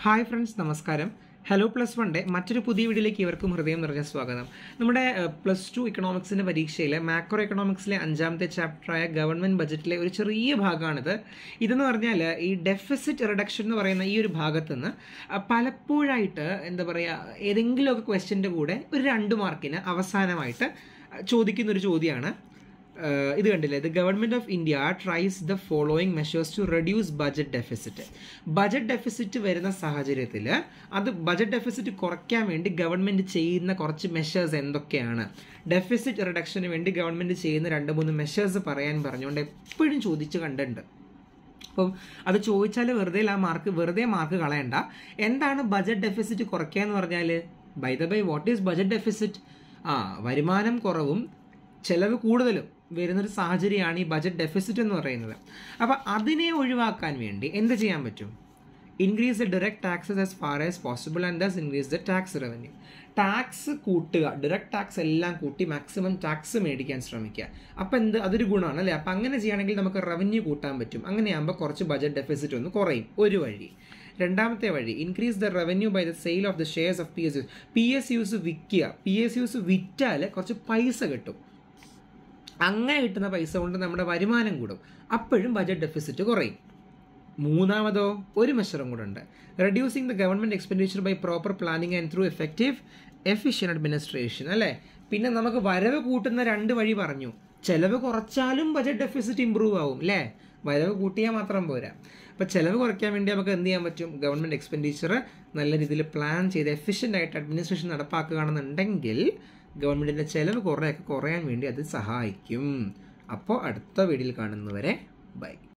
hi friends നമസ്കാരം hello plus വണ്ടെ മറ്റൊരു പുതിയ വീഡിയോയിലേക്ക് ഇവർക്കും ഹൃദയം നിറഞ്ഞ സ്വാഗതം നമ്മുടെ പ്ലസ് ടു ഇക്കണോമിക്സിൻ്റെ പരീക്ഷയിലെ മാക്രോ എക്കണോമിക്സിലെ അഞ്ചാമത്തെ ചാപ്റ്ററായ ഗവൺമെൻറ് ബജറ്റിലെ ഒരു ചെറിയ ഭാഗമാണിത് ഇതെന്ന് പറഞ്ഞാൽ ഈ ഡെഫിസിറ്റ് റിഡക്ഷൻ എന്ന് പറയുന്ന ഈ ഒരു ഭാഗത്ത് നിന്ന് അഹ് പലപ്പോഴായിട്ട് എന്താ പറയുക ഏതെങ്കിലുമൊക്കെ ക്വസ്റ്റ്യൻ്റെ കൂടെ ഒരു രണ്ട് മാർക്കിന് അവസാനമായിട്ട് ചോദിക്കുന്ന ഒരു ചോദ്യമാണ് ഏഹ് ഇത് കണ്ടില്ലേ the government of India tries the following measures to reduce budget deficit budget deficit വരുന്ന സാഹചര്യത്തിൽ അത് ബജറ്റ് ഡെഫിസിറ്റ് കുറയ്ക്കാൻ വേണ്ടി ഗവൺമെന്റ് ചെയ്യുന്ന കുറച്ച് മെഷേഴ്സ് എന്തൊക്കെയാണ് ഡെഫിസിറ്റ് റിഡക്ഷന് വേണ്ടി ഗവൺമെന്റ് ചെയ്യുന്ന രണ്ട് മൂന്ന് മെഷേഴ്സ് പറയാൻ പറഞ്ഞുകൊണ്ട് എപ്പോഴും ചോദിച്ച് കണ്ടിട്ടുണ്ട് അപ്പം അത് ചോദിച്ചാൽ വെറുതെ ആ മാർക്ക് വെറുതെ മാർക്ക് കളയണ്ട എന്താണ് ബജറ്റ് ഡെഫിസിറ്റ് കുറയ്ക്കുക എന്ന് പറഞ്ഞാൽ by the by what is budget deficit ആ വരുമാനം കുറവും ചെലവ് കൂടുതലും വരുന്നൊരു സാഹചര്യമാണ് ഈ ബജറ്റ് ഡെഫിസിറ്റ് എന്ന് പറയുന്നത് അപ്പോൾ അതിനെ ഒഴിവാക്കാൻ വേണ്ടി എന്ത് ചെയ്യാൻ പറ്റും increase the direct taxes as far as possible and thus increase the tax revenue tax കൂട്ടുക ഡയറക്ട് ടാക്സ് എല്ലാം കൂട്ടി മാക്സിമം ടാക്സ് മേടിക്കാൻ ശ്രമിക്കുക അപ്പം എന്ത് അതൊരു ഗുണമാണ് അല്ലേ അപ്പം അങ്ങനെ ചെയ്യുകയാണെങ്കിൽ നമുക്ക് റവന്യൂ കൂട്ടാൻ പറ്റും അങ്ങനെയാകുമ്പോൾ കുറച്ച് ബജറ്റ് ഡെഫിസിറ്റ് ഒന്ന് കുറയും ഒരു വഴി രണ്ടാമത്തെ വഴി increase the revenue by the sale of the shares of P S U's P S U's വിൽക്കുക പി എസ് യൂസ് വിറ്റാൽ കുറച്ച് പൈസ കിട്ടും അങ്ങനെ കിട്ടുന്ന പൈസ കൊണ്ട് നമ്മുടെ വരുമാനം കൂടും അപ്പോഴും ബജറ്റ് ഡെഫിസിറ്റ് കുറയും മൂന്നാമതോ ഒരു മെഷറും കൂടെ ഉണ്ട് reducing the government expenditure by proper planning and through effective efficient administration അല്ലേ പിന്നെ നമുക്ക് വരവ് കൂട്ടുന്ന രണ്ട് വഴി പറഞ്ഞു ചെലവ് കുറച്ചാലും ബജറ്റ് ഡെഫിസിറ്റ് ഇമ്പ്രൂവ് ആവും അല്ലേ വരവ് കൂട്ടിയാൽ മാത്രം പോരാ അപ്പോൾ ചിലവ് കുറയ്ക്കാൻ വേണ്ടി നമുക്ക് എന്ത് ചെയ്യാൻ പറ്റും ഗവൺമെൻറ് എക്സ്പെൻഡിച്ചർ നല്ല രീതിയിൽ പ്ലാൻ ചെയ്ത് എഫിഷ്യൻ്റ് ആയിട്ട് അഡ്മിനിസ്ട്രേഷൻ നടപ്പാക്കുകയാണെന്നുണ്ടെങ്കിൽ ഗവൺമെൻറ്റിൻ്റെ ചിലവ് കുറേയൊക്കെ കുറയാൻ വേണ്ടി അത് സഹായിക്കും അപ്പോൾ അടുത്ത വീഡിയോയിൽ കാണുന്നവരെ ബൈ